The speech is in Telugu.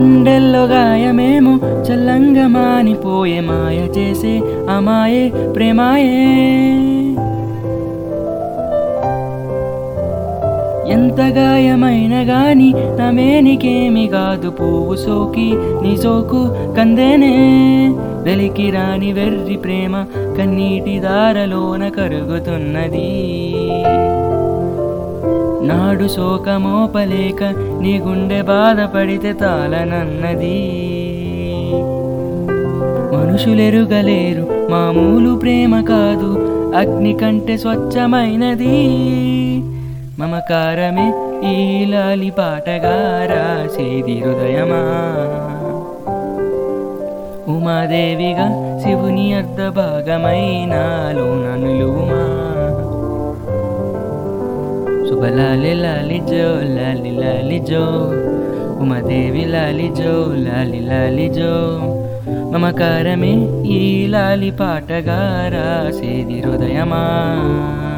గుండెల్లో గాయమేమో చల్లంగా మానిపోయే మాయ చేసే అమాయే ప్రేమాయే ఎంత గాయమైన గాని నా మేనికేమి కాదు పువ్వు సోకి నీ సోకు కందేనే వెలికి రాని వెర్రి ప్రేమ కన్నీటి దారలోన కరుగుతున్నది నాడు శోకమోపలేక నీ గుండె బాధపడితే తాళనన్నది మనుషులెరుగలేరు మామూలు ప్రేమ కాదు అగ్ని కంటే స్వచ్ఛమైనది మమకారమే ఈ లాలి పాటగా రాసేది హృదయమా ఉమాదేవిగా శివుని అర్ధ భాగమైనాలో ననులుమా శుభలాలి లాలి జో లాలి లాలి జో ఉమాదేవి లాలి జో లాలి లాలి జో మమకారమే ఈ లాలి పాటగా రాసేది హృదయమా